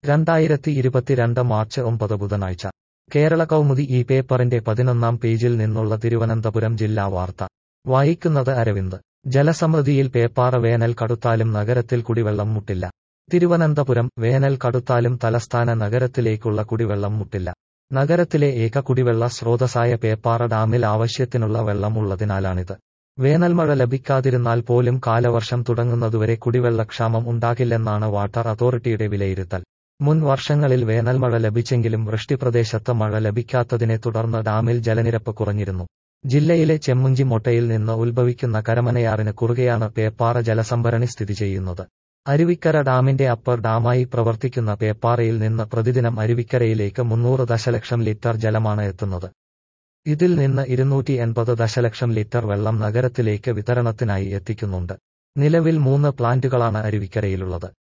രണ്ടായിരത്തി ഇരുപത്തിരണ്ട് മാർച്ച് ഒമ്പത് ബുധനാഴ്ച കേരള കൗമുദി ഈ പേപ്പറിന്റെ പതിനൊന്നാം പേജിൽ നിന്നുള്ള തിരുവനന്തപുരം ജില്ലാ വാർത്ത വായിക്കുന്നത് അരവിന്ദ് ജലസമൃദ്ധിയിൽ പേപ്പാറ വേനൽ കടുത്താലും നഗരത്തിൽ കുടിവെള്ളം മുട്ടില്ല തിരുവനന്തപുരം വേനൽ കടുത്താലും തലസ്ഥാന നഗരത്തിലേക്കുള്ള കുടിവെള്ളം മുട്ടില്ല നഗരത്തിലെ ഏക കുടിവെള്ള സ്രോതസ്സായ പേപ്പാറ ഡാമിൽ ആവശ്യത്തിനുള്ള വെള്ളം ഉള്ളതിനാലാണിത് വേനൽമഴ ലഭിക്കാതിരുന്നാൽ പോലും കാലവർഷം തുടങ്ങുന്നതുവരെ കുടിവെള്ളക്ഷാമം ഉണ്ടാകില്ലെന്നാണ് വാട്ടർ അതോറിറ്റിയുടെ വിലയിരുത്തൽ മുൻ വർഷങ്ങളിൽ വേനൽമഴ ലഭിച്ചെങ്കിലും വൃഷ്ടിപ്രദേശത്ത് മഴ ലഭിക്കാത്തതിനെ തുടർന്ന് ഡാമിൽ ജലനിരപ്പ് കുറഞ്ഞിരുന്നു ജില്ലയിലെ ചെമ്മുഞ്ചി മൊട്ടയിൽ നിന്ന് ഉത്ഭവിക്കുന്ന കരമനയാറിന് കുറുകെയാണ് പേപ്പാറ ജലസംഭരണി സ്ഥിതി ചെയ്യുന്നത് അരുവിക്കര ഡാമിന്റെ അപ്പർ ഡാമായി പ്രവർത്തിക്കുന്ന പേപ്പാറയിൽ നിന്ന് പ്രതിദിനം അരുവിക്കരയിലേക്ക് മുന്നൂറ് ദശലക്ഷം ലിറ്റർ ജലമാണ് എത്തുന്നത് ഇതിൽ നിന്ന് ഇരുന്നൂറ്റി എൺപത് ദശലക്ഷം ലിറ്റർ വെള്ളം നഗരത്തിലേക്ക് വിതരണത്തിനായി എത്തിക്കുന്നുണ്ട് നിലവിൽ മൂന്ന് പ്ലാന്റുകളാണ് അരുവിക്കരയിലുള്ളത്